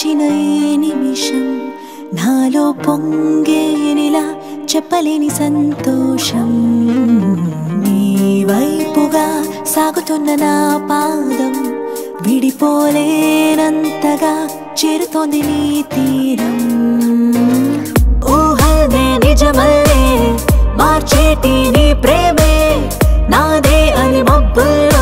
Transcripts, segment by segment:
వచ్చిన ఈ నిమిషం నాలో పొంగేనిలా చెప్పలేని సంతోషం నీ వైపుగా సాగుతున్న నా పాదం విడిపోలేనంతగా చేరుతోంది నీ తీరం ఊహనే నిజమల్లే మార్చేటి నీ ప్రేమే నాదే అని మబ్బుల్లో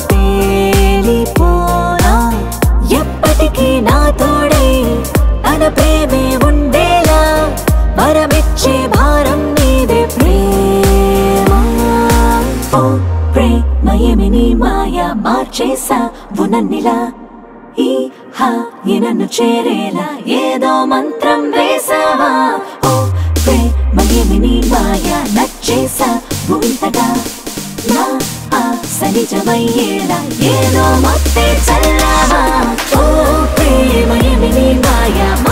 తేలిపోనా ఎప్పటికీ నా తోడే తన ప్రేమే ఉండేలా వరమిచ్చే భారం నీదే ప్రేమ ఓ ప్రేమయమి నీ మాయ మార్చేసా నన్నిలా ఈ హాయి నన్ను చేరేలా ఏదో మంత్రం వేసావా ఓ ప్రేమయమి నీ మాయ నచ్చేసా ఇంతగా నా ఆశ నిజమయ్యేలా ఏదో మొత్తే చల్లావా ఓ ప్రేమయమి నీ మాయ